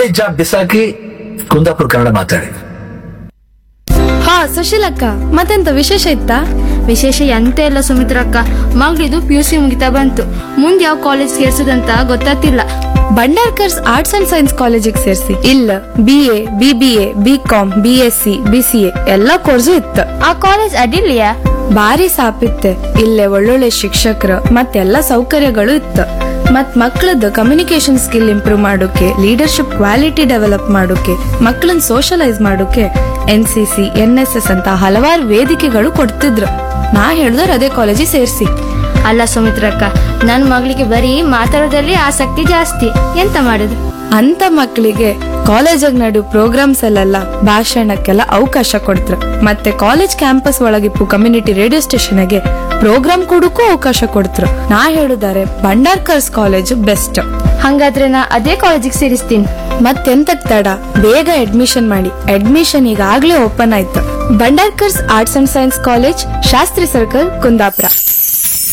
job ಬಿಸಾಕಿ ಕುಂದಾಪುರ ಕನ್ನಡ ಮಾತಾಡಿ ಹಾ ಸುಶೀಲಕ್ಕ ಮತ್ತೆಂತ ವಿಶೇಷ ಇತ್ತಾ ವಿಶೇಷ ಎಂತ ಇಲ್ಲ ಸುಮಿತ್ರಕ್ಕ ಮಗಳಿದು ಪಿ ಯು ಸಿ ಮುಗಿತಾ ಬಂತು ಮುಂದೆ ಯಾವ ಕಾಲೇಜ್ ಸೇರ್ಸುದಂತ ಗೊತ್ತಾತಿಲ್ಲ ಬಂಡಾರ್ಕರ್ಸ್ ಆರ್ಟ್ಸ್ ಅಂಡ್ ಸೈನ್ಸ್ ಕಾಲೇಜಿಗೆ ಸೇರಿಸಿ ಇಲ್ಲ B A B B A B com B S C B C A ಎಲ್ಲಾ ಕೋರ್ಸು ಇತ್ತು ಆ ಕಾಲೇಜ್ ಅಡ್ಡಿಲ್ಯಾ ಭಾರಿ ಸಾಪಿತ್ತೆ ಇಲ್ಲೇ ಒಳ್ಳೊಳ್ಳೆ ಶಿಕ್ಷಕರು ಮತ್ತೆಲ್ಲ ಸೌಕರ್ಯಗಳು ಇತ್ತು ಮತ್ ಮಕ್ಕಳದ್ದು ಕಮ್ಯುನಿಕೇಶನ್ ಸ್ಕಿಲ್ ಇಂಪ್ರೂವ್ ಮಾಡೋಕೆ ಲೀಡರ್ಶಿಪ್ ಕ್ವಾಲಿಟಿ ಡೆವಲಪ್ ಮಾಡೋಕೆ ಮಕ್ಕಳನ್ನ ಸೋಷಲೈಸ್ ಮಾಡೋಕೆ N C C N S S ಅಂತ ಹಲವಾರು ವೇದಿಕೆಗಳು ಕೊಡ್ತಿದ್ರು ನಾ ಹೇಳ್ದವ್ರು ಅದೇ ಕಾಲೇಜಿಗೆ ಸೇರಿಸಿ ಅಲ್ಲ ಸುಮಿತ್ರಕ್ಕ ನನ್ ಮಗಳಿಗೆ ಬರೀ ಮಾತಾಡೋದ್ರಲ್ಲಿ ಆಸಕ್ತಿ ಜಾಸ್ತಿ ಎಂತ ಮಾಡುದು ಅಂತ ಮಕ್ಕಳಿಗೆ ಕಾಲೇಜಾಗ ನಡು ಪ್ರೋಗ್ರಾಮ್ಸ್ ಅಲ್ಲೆಲ್ಲ ಭಾಷಣಕ್ಕೆಲ್ಲ ಅವಕಾಶ ಕೊಡ್ತ್ರ ಮತ್ತೆ ಕಾಲೇಜ್ ಕ್ಯಾಂಪಸ್ ಒಳಗಿಪ್ಪು ಕಮ್ಯುನಿಟಿ ರೇಡಿಯೋ ಸ್ಟೇಷನ್ಗೆ ಪ್ರೋಗ್ರಾಮ್ ಕೊಡಕ್ಕೂ ಅವಕಾಶ ಕೊಡ್ತ್ರ ನಾ ಹೇಳುದಾರೆ ಭಂಡಾರ್ಕರ್ಸ್ ಕಾಲೇಜು ಬೆಸ್ಟ್ ಹಂಗಾದ್ರೆ ನಾ ಅದೇ ಕಾಲೇಜಿಗೆ ಸೇರಿಸ್ತೀನಿ ಮತ್ತೆಂತಕ್ ತಡ ಬೇಗ ಅಡ್ಮಿಷನ್ ಮಾಡಿ ಅಡ್ಮಿಷನ್ ಈಗಾಗ್ಲೇ ಓಪನ್ ಆಯ್ತು Bhandarkars arts and science college Shastri circle Kundapura